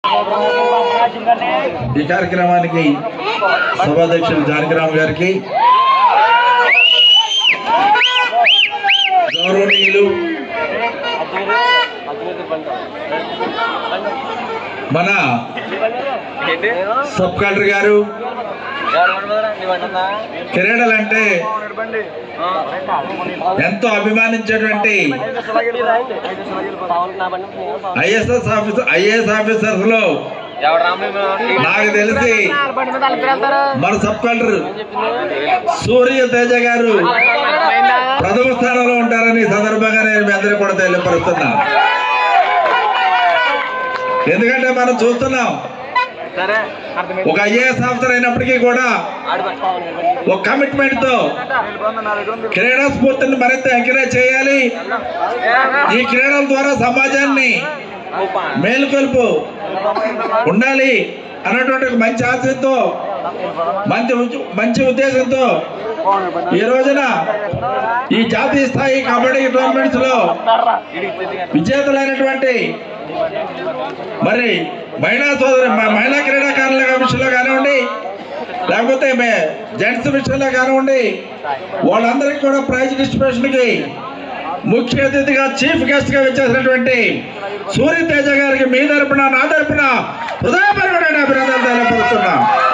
ఈ కార్యక్రమానికి సభాధ్యక్షులు జానకిరామ్ గారికి గౌరవనీయులు మన సబ్ కలెక్టర్ గారు కిరీడలు అంటే ఎంతో అభిమానించేటువంటి ఐఎస్ఎస్ ఆఫీసర్ ఐఏఎస్ ఆఫీసర్స్ లో నాకు తెలిసి మన సబ్ కలెక్టర్ సూర్య తేజ గారు ప్రథమ స్థానంలో ఉంటారని ఈ సందర్భంగా నేను మీ అందరూ కూడా తెలియపరుస్తున్నా ఎందుకంటే మనం చూస్తున్నాం ఒక ఐఏఎస్ ఆఫీసర్ అయినప్పటికీ కూడా ఒక కమిట్మెంట్ తో క్రీడా స్ఫూర్తిని మరింత ఎంకరేజ్ చేయాలి ఈ క్రీడల ద్వారా సమాజాన్ని మేలుకొల్పు ఉండాలి అన్నటువంటి ఒక మంచి ఆశయంతో మంచి ఉద్ద- మంచి ఉద్దేశంతో ఈ రోజున ఈ జాతీయ స్థాయి కబడ్డీ టోర్నమెంట్స్ లో విజేతలైనటువంటి మరి మహిళా సోదరి మ- మహిళా క్రీడాకారుల విషయంలో కానివ్వండి లేకపోతే మే- జెంట్స్ విషయంలో కానివ్వండి వాళ్ళందరికీ కూడా ప్రైజ్ డిస్ట్రిబ్యూషన్ కి ముఖ్య అతిథిగా చీఫ్ గెస్ట్ గా వచ్చేసినటువంటి సూర్య తేజ గారికి మీ తరపున నా తరపున హృదయపరమైన అభినందనలు తెలియపరుస్తున్నా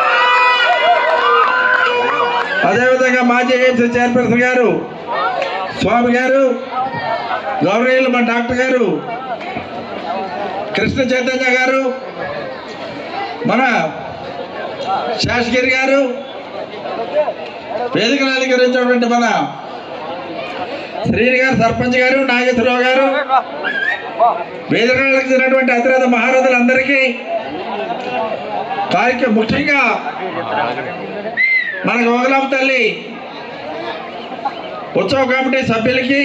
అదేవిధంగా మాజీ ఏఎంసీ చైర్పర్సన్ గారు స్వామి గారు గౌరవనీయులు మా డాక్టర్ గారు కృష్ణ చైతన్య గారు మన శాసగిరి గారు వేదికను అలంకరించినటువంటి మన శ్రీని గారు సర్పంచ్ గారు నాగేశ్వరరావు గారు వేదికను అలంకరించినటువంటి అతిరథ మహారథులందరికీ కార్యక్రమం ముఖ్యంగా మన గోగులాం తల్లి ఉత్సవ కమిటీ సభ్యులకి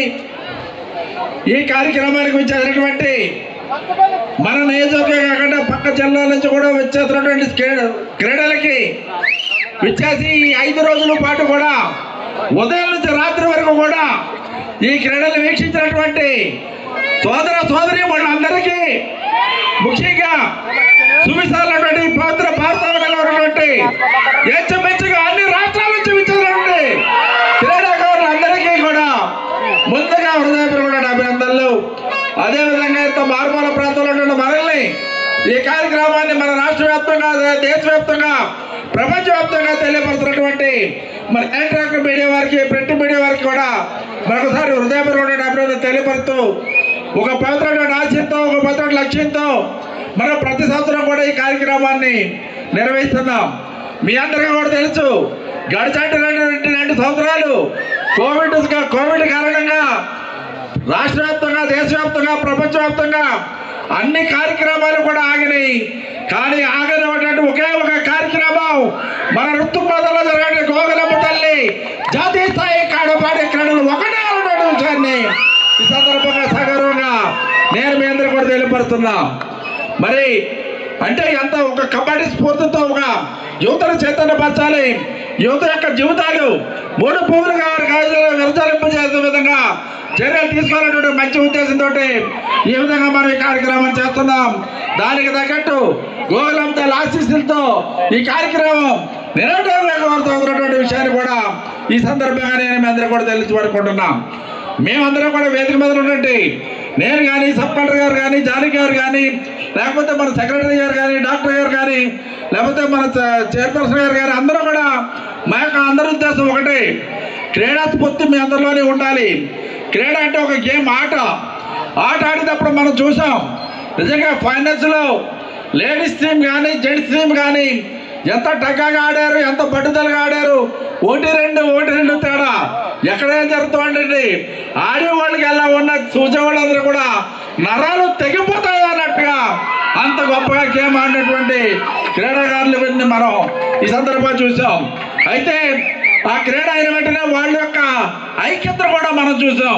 ఈ కార్యక్రమానికి వచ్చేసినటువంటి మన నియోజకవర్గం కాకుండా పక్క జిల్లాల నుంచి కూడా వచ్చేసినటువంటి క్రీడ- క్రీడలకి వచ్చేసి ఈ ఐదు రోజుల పాటు కూడా ఉదయం నుంచి రాత్రి వరకు కూడా ఈ క్రీడలు వీక్షించినటువంటి సోదర సోదరి వాళ్ళందరికీ ముఖ్యంగా సువిశాలటువంటి పవిత్ర భారతంలో ఉన్నటువంటి హెచ్చమెచ్చగా అన్ని రాష్ట్రాల నుంచి వచ్చినటువంటి క్రీడాకారులందరికీ కూడా ముందుగా హృదయపూర్వక అభినందనలు అదేవిధంగా ఇంత మారుమూల ప్రాంతంలో ఉన్న మనల్ని ఈ కార్యక్రమాన్ని మన రాష్ట్ర వ్యాప్తంగా దేశవ్యాప్తంగా ప్రపంచవ్యాప్తంగా తెలియపరుస్తున్నటువంటి మన ఎలక్ట్రానిక్ మీడియా వారికి ప్రింట్ మీడియా వారికి కూడా మరొకసారి హృదయపూర్వక అభినందన తెలియపరుస్తూ ఒక పవిత్రమైన ఆశయంతో ఒక పవిత్రమైన లక్ష్యంతో మనం ప్రతి సంవత్సరం కూడా ఈ కార్యక్రమాన్ని నిర్వహిస్తున్నాం మీ అందరికీ కూడా తెలుసు గడిచాటి రెండు రెండు సంవత్సరాలు కోవిడ్ కోవిడ్ కారణంగా రాష్ట్ర వ్యాప్తంగా దేశవ్యాప్తంగా ప్రపంచవ్యాప్తంగా అన్ని కార్యక్రమాలు కూడా ఆగినాయి కానీ ఆగనటువంటి ఒకే ఒక కార్యక్రమం మన ఋతుపదంలో జరిగే గోగులమ్మ తల్లి జాతీయ స్థాయి కాడపాడే క్రీడలు ఒకటే ఉన్నటువంటి విషయాన్ని ఈ సందర్భంగా సగర్వంగా నేను మీ అందరూ కూడా తెలియపరుస్తున్నా మరి అంటే ఎంత ఒక కబడ్డీ స్ఫూర్తితో ఒక యువతను చైతన్యపరచాలి యువత యొక్క జీవితాలు మూడు పువ్వులుగా విరచాలింపజేసే విధంగా చర్యలు తీసుకోవాలనేటువంటి మంచి ఉద్దేశంతో ఈ విధంగా మనం ఈ కార్యక్రమం చేస్తున్నాం దానికి తగ్గట్టు గోగులంత ఆశీస్సులతో ఈ కార్యక్రమం నిరంతరం విషయాన్ని కూడా ఈ సందర్భంగా నేను మీ అందరూ కూడా తెలియపడుకుంటున్నాం మేమందరం కూడా వేదిక మీద ఉన్నట్టు నేను కానీ సబ్ కలెక్టర్ గారు కానీ జానకి గారు కానీ లేకపోతే మన సెక్రటరీ గారు కానీ డాక్టర్ గారు కానీ లేకపోతే మన చ- చైర్పర్సన్ గారు కానీ అందరూ కూడా మా యొక్క అందరి ఉద్దేశం ఒకటే క్రీడా స్ఫూర్తి మీ అందరిలోనే ఉండాలి క్రీడ అంటే ఒక గేమ్ ఆట ఆట ఆడేటప్పుడు మనం చూసాం నిజంగా ఫైనల్స్ లో లేడీస్ టీమ్ కానీ జెంట్స్ టీమ్ కానీ ఎంత టగ్గాగా ఆడారు ఎంత పట్టుదలగా ఆడారు ఒకటి రెండు ఒకటి రెండు తేడా ఎక్కడేం జరుగుతుందండి ఆడే వాళ్ళకి ఎలా ఉన్న చూసే వాళ్ళందరూ కూడా నరాలు తెగిపోతాయి అన్నట్టుగా అంత గొప్పగా గేమ్ ఆడినటువంటి క్రీడాకారులు వీరిని మనం ఈ సందర్భంగా చూసాం అయితే ఆ క్రీడ అయిన వెంటనే వాళ్ళ యొక్క ఐక్యతను కూడా మనం చూసాం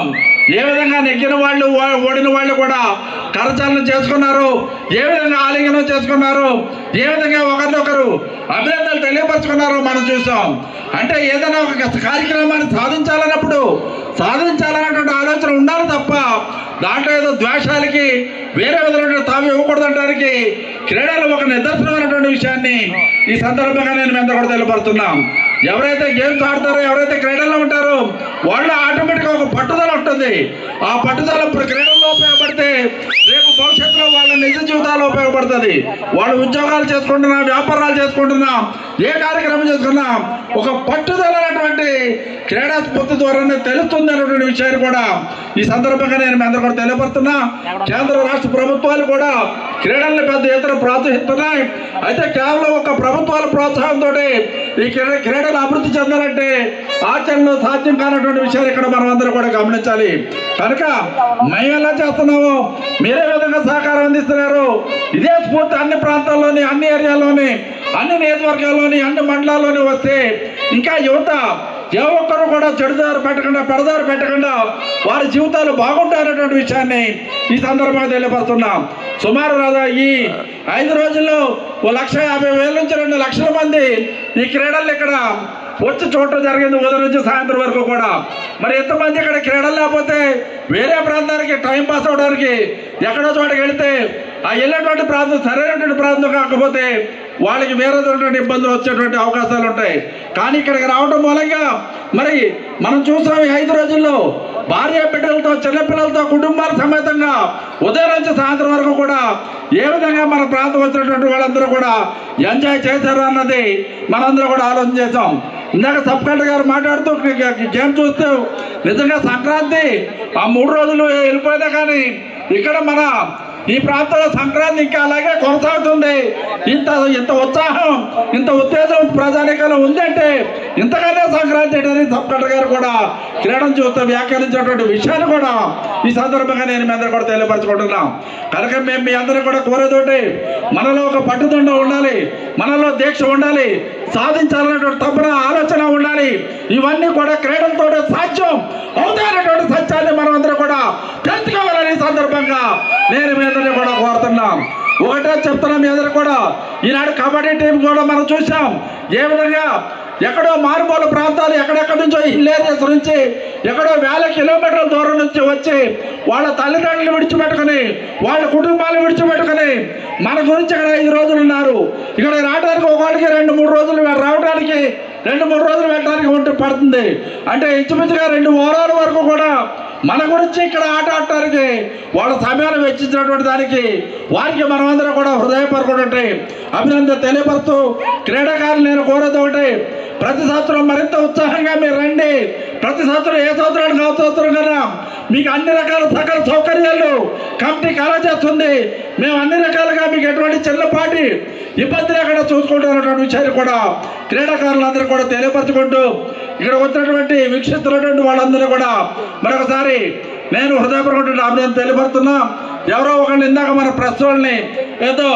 ఏ విధంగా నెగ్గిన వాళ్ళు ఓ- ఓడిన వాళ్ళు కూడా కరచాలన చేసుకున్నారు ఏ విధంగా ఆలింగనం చేసుకున్నారు ఏ విధంగా ఒకరినొకరు అభినందనలు తెలియపరచుకున్నారో మనం చూసాం అంటే ఏదైనా ఒక కార్యక్రమాన్ని సాధించాలన్నప్పుడు సాధించాలన్నటువంటి ఆలోచన ఉండాలి తప్ప దాంట్లో ఏదో ద్వేషాలకి వేరే విధమైన తాము ఇవ్వకూడదనడానికి క్రీడలు ఒక నిదర్శనమైనటువంటి విషయాన్ని ఈ సందర్భంగా నేను మీ అందరూ కూడా తెలియపరుస్తున్నాం ఎవరైతే గేమ్స్ ఆడతారో ఎవరైతే క్రీడల్లో ఉంటారో వాళ్ళు ఆటోమేటిక్గా ఒక పట్టుదల ఉంటుంది ఆ పట్టుదల ఇప్పుడు క్రీడల్లో ఉపయోగపడితే రేపు భవిష్యత్తులో వాళ్ళ నిజ జీవితాల్లో ఉపయోగపడుతుంది వాళ్ళు ఉద్యోగాలు చేసుకుంటున్నా వ్యాపారాలు చేసుకుంటున్నా ఏ కార్యక్రమం చేసుకున్నా ఒక పట్టుదల అనేటువంటి క్రీడా స్ఫూర్తి ద్వారానే తెలుస్తుంది అనేటువంటి విషయాన్ని కూడా ఈ సందర్భంగా నేను మీ అందరూ కూడా తెలియపరుస్తున్నా కేంద్ర రాష్ట్ర ప్రభుత్వాలు కూడా క్రీడల్ని పెద్ద ఎత్తున ప్రోత్సహిస్తున్నాయి అయితే కేవలం ఒక ప్రభుత్వాల ప్రోత్సాహంతో ఈ క్రీడ క్రీడలు అభివృద్ధి చెందాలంటే ఆచరణలో సాధ్యం కానటువంటి విషయాలు ఇక్కడ మనం అందరూ కూడా గమనించాలి కనుక మేము ఎలా చేస్తున్నామో మీరే విధంగా సహకారం అందిస్తున్నారు ఇదే స్ఫూర్తి అన్ని ప్రాంతాల్లోని అన్ని ఏరియాల్లోని అన్ని నియోజకవర్గాల్లోని అన్ని మండలాల్లోని వస్తే ఇంకా యువత ఏ ఒక్కరు కూడా చెడుదారు పెట్టకుండా పెడదారు పెట్టకుండా వారి జీవితాలు బాగుంటాయనేటువంటి విషయాన్ని ఈ సందర్భంగా తెలియపరుస్తున్నాం సుమారు రాదా ఈ ఐదు రోజుల్లో ఓ లక్ష యాభై వేల నుంచి రెండు లక్షల మంది ఈ క్రీడలు ఇక్కడ వచ్చి చూడటం జరిగింది ఉదయం నుంచి సాయంత్రం వరకు కూడా మరి ఎంతమంది ఇక్కడ క్రీడలు లేకపోతే వేరే ప్రాంతానికి టైం పాస్ అవడానికి ఎక్కడో చోటకి వెళితే ఆ వెళ్ళేటువంటి ప్రాంతం సరైనటువంటి ప్రాంతం కాకపోతే వాళ్ళకి వేరే విధమైనటువంటి ఇబ్బందులు వచ్చేటువంటి అవకాశాలు ఉంటాయి కానీ ఇక్కడికి రావడం మూలంగా మరి మనం చూసాం ఈ ఐదు రోజుల్లో భార్య బిడ్డలతో చిన్నపిల్లలతో కుటుంబాల సమేతంగా ఉదయం నుంచి సాయంత్రం వరకు కూడా ఏ విధంగా మన ప్రాంతం వచ్చినటువంటి వాళ్ళందరూ కూడా ఎంజాయ్ చేశారు అన్నది మనందరూ కూడా ఆలోచన చేసాం ఇందాక సబ్ కలెక్టర్ గారు మాట్లాడుతూ గేమ్ చూస్తూ నిజంగా సంక్రాంతి ఆ మూడు రోజులు వెళ్ళిపోయినా కానీ ఇక్కడ మన ఈ ప్రాంతంలో సంక్రాంతి ఇంకా అలాగే కొనసాగుతుంది ఇంత ఇంత ఉత్సాహం ఇంత ఉత్తేజం ప్రజానికలో ఉందంటే ఇంతగానే సంక్రాంతి అని సబ్ కలెక్టర్ గారు కూడా క్రీడను చూస్తూ వ్యాఖ్యానించినటువంటి విషయాన్ని కూడా ఈ సందర్భంగా నేను మీ అందరూ కూడా తెలియపరచుకుంటున్నాం కనుక మేము మీ అందరూ కూడా కోరేదోటి మనలో ఒక పట్టుదండ ఉండాలి మనలో దీక్ష ఉండాలి సాధించాలనేటువంటి తపన ఆలోచన ఉండాలి ఇవన్నీ కూడా క్రీడలతో సాధ్యం అవుతాయనేటువంటి సత్యాన్ని మనం అందరూ కూడా తెలుసుకోవాలని ఈ సందర్భంగా నేను మీ అందరినీ కూడా కోరుతున్నాం ఒకటే చెప్తున్నాం మీ అందరూ కూడా ఈనాడు కబడ్డీ టీం కూడా మనం చూసాం ఏ విధంగా ఎక్కడో మారుమూల ప్రాంతాలు ఎక్కడెక్కడి నుంచో హిల్ ఏరియాస్ నుంచి ఎక్కడో వేల కిలోమీటర్ల దూరం నుంచి వచ్చి వాళ్ళ తల్లిదండ్రులు విడిచిపెట్టుకుని వాళ్ళ కుటుంబాలు విడిచిపెట్టుకుని మన గురించి ఇక్కడ ఐదు రోజులు ఉన్నారు ఇక్కడ రావడానికి ఒకటికి రెండు మూడు రోజులు రావడానికి రెండు మూడు రోజులు వెళ్ళడానికి ఉంటే పడుతుంది అంటే ఇంచుమించుగా రెండు వారాల వరకు కూడా మన గురించి ఇక్కడ ఆట ఆడటానికి వాళ్ళ సమయాన్ని వెచ్చించినటువంటి దానికి వారికి మనమందరం కూడా హృదయపరకుంటే అభినందన తెలియపరుస్తూ క్రీడాకారులు నేను కోరేది ఒకటి ప్రతి సంవత్సరం మరింత ఉత్సాహంగా మీరు రండి ప్రతి సంవత్సరం ఏ సంవత్సరానికి ఆ సంవత్సరం కన్నా మీకు అన్ని రకాల సకల సౌకర్యాలు కమిటీ కళ చేస్తుంది మేము అన్ని రకాలుగా మీకు ఎటువంటి చిన్నపాటి ఇబ్బంది లేకుండా చూసుకుంటున్నటువంటి విషయాన్ని కూడా క్రీడాకారులందరూ కూడా తెలియపరచుకుంటూ ఇక్కడ వచ్చినటువంటి వీక్షిస్తున్నటువంటి వాళ్ళందరూ కూడా మరొకసారి నేను హృదయపూర్వక అభినందన తెలియపరుతున్నా ఎవరో ఒకళ్ళు ఇందాక మన ప్రెస్ వాళ్ళని ఏదో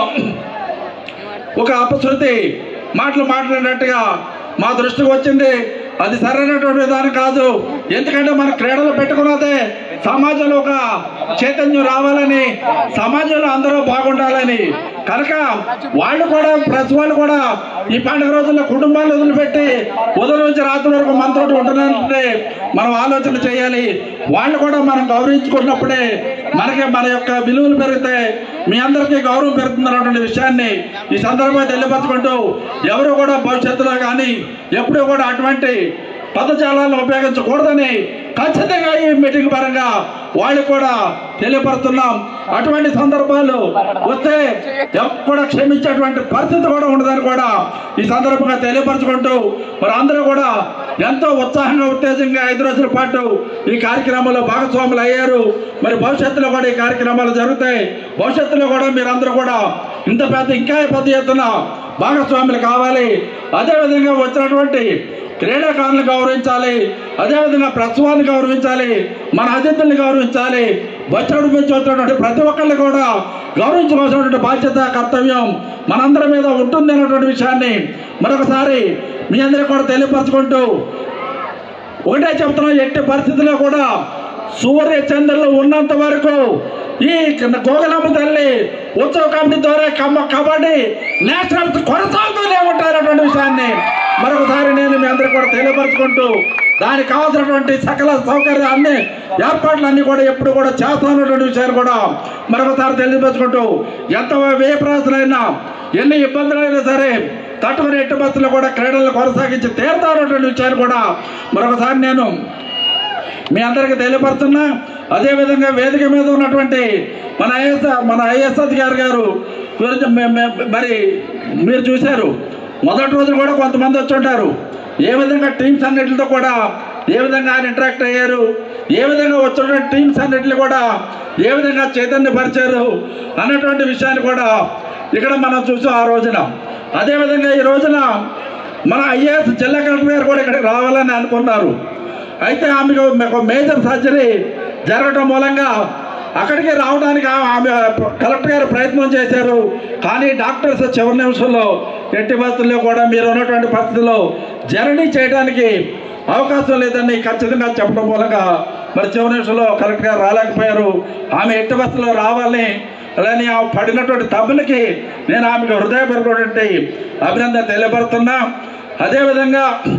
ఒక అపశృతి మాటలు మాట్లాడినట్టుగా మా దృష్టికి వచ్చింది అది సరైనటువంటి విధానం కాదు ఎందుకంటే మన క్రీడలు పెట్టుకున్నదే సమాజంలో ఒక చైతన్యం రావాలని సమాజంలో అందరూ బాగుండాలని కనుక వాళ్ళు కూడా ప్రెస్ వాళ్ళు కూడా ఈ పండుగ రోజుల్లో కుటుంబాలు వదిలిపెట్టి ఉదయం నుంచి రాత్రి వరకు మనతోటి ఉంటున్నారంటే మనం ఆలోచన చేయాలి వాళ్ళు కూడా మనం గౌరవించుకున్నప్పుడే మనకి మన యొక్క విలువలు పెరుగుతాయి మీ అందరికీ గౌరవం పెరుగుతున్నటువంటి విషయాన్ని ఈ సందర్భంగా తెలియపరచుకుంటూ ఎవరు కూడా భవిష్యత్తులో కానీ ఎప్పుడూ కూడా అటువంటి పదజాలాలను ఉపయోగించకూడదని ఖచ్చితంగా ఈ మీటింగ్ పరంగా వాళ్ళు కూడా తెలియపరుస్తున్నాం అటువంటి సందర్భాలు వస్తే ఎవరు కూడా క్షమించేటువంటి పరిస్థితి కూడా ఉండదని కూడా ఈ సందర్భంగా తెలియపరచుకుంటూ మరి అందరూ కూడా ఎంతో ఉత్సాహంగా ఉత్తేజంగా ఐదు రోజుల పాటు ఈ కార్యక్రమంలో భాగస్వాములు అయ్యారు మరి భవిష్యత్తులో కూడా ఈ కార్యక్రమాలు జరుగుతాయి భవిష్యత్తులో కూడా మీరందరూ కూడా ఇంత పెద్ద ఇంకా పెద్ద ఎత్తున భాగస్వాములు కావాలి అదేవిధంగా వచ్చినటువంటి క్రీడాకారులను గౌరవించాలి అదేవిధంగా ప్రసవాన్ని గౌరవించాలి మన అతిథుల్ని గౌరవించాలి వచ్చేటప్పుడు నుంచి వచ్చినటువంటి ప్రతి ఒక్కరిని కూడా గౌరవించవలసినటువంటి బాధ్యత కర్తవ్యం మనందరి మీద ఉంటుంది అన్నటువంటి విషయాన్ని మరొకసారి మీ అందరికీ కూడా తెలియపరచుకుంటూ ఒకటే చెప్తున్నాం ఎట్టి పరిస్థితుల్లో కూడా సూర్య చంద్రులు ఉన్నంత వరకు ఈ గోగలమ్మ తల్లి ఉత్సవ కమిటీ ద్వారా కమ్మ కబడ్డీ నేషనల్ కొనసాగుతూనే ఉంటారటువంటి విషయాన్ని మరొకసారి నేను మీ అందరికీ కూడా తెలియపరచుకుంటూ దానికి కావాల్సినటువంటి సకల సౌకర్యాన్ని ఏర్పాట్లన్నీ కూడా ఎప్పుడు కూడా చేస్తానటువంటి విషయాన్ని కూడా మరొకసారి తెలియపరచుకుంటూ ఎంత వ్యయ ప్రయాసలైనా ఎన్ని ఇబ్బందులైనా సరే తట్టుకుని ఎట్టి బస్సులు కూడా క్రీడలను కొనసాగించి తీరుతానటువంటి విషయాన్ని కూడా మరొకసారి నేను మీ అందరికీ తెలియపరుస్తున్నా అదేవిధంగా వేదిక మీద ఉన్నటువంటి మన ఐఎస్ మన ఐఎస్ అధికారి గారు గురించి మే- మే- మరి మీరు చూశారు మొదటి రోజు కూడా కొంతమంది వచ్చి ఉంటారు ఏ విధంగా టీమ్స్ అన్నిటితో కూడా ఏ విధంగా ఆయన ఇంటరాక్ట్ అయ్యారు ఏ విధంగా వచ్చినటువంటి టీమ్స్ అన్నిటిని కూడా ఏ విధంగా చైతన్యపరిచారు అన్నటువంటి విషయాన్ని కూడా ఇక్కడ మనం చూసాం ఆ రోజున అదేవిధంగా ఈ రోజున మన ఐఏఎస్ జిల్లా కలెక్టర్ గారు కూడా ఇక్కడికి రావాలని అనుకున్నారు అయితే ఆమెకు ఒక మేజర్ సర్జరీ జరగడం మూలంగా అక్కడికి రావడానికి ఆ- ఆమె కలెక్టర్ గారు ప్రయత్నం చేశారు కానీ డాక్టర్స్ చివరి నిమిషంలో ఎట్టి పరిస్థితుల్లో కూడా మీరు ఉన్నటువంటి పరిస్థితుల్లో జర్నీ చేయడానికి అవకాశం లేదని ఖచ్చితంగా చెప్పడం మూలంగా మరి చివరి నిమిషంలో కలెక్టర్ గారు రాలేకపోయారు ఆమె ఎట్టి పరిస్థితుల్లో రావాలని అలానే ఆ పడినటువంటి తప్పులకి నేను ఆమెకు హృదయపరటువంటి అభినందన తెలియపరుస్తున్నా అదేవిధంగా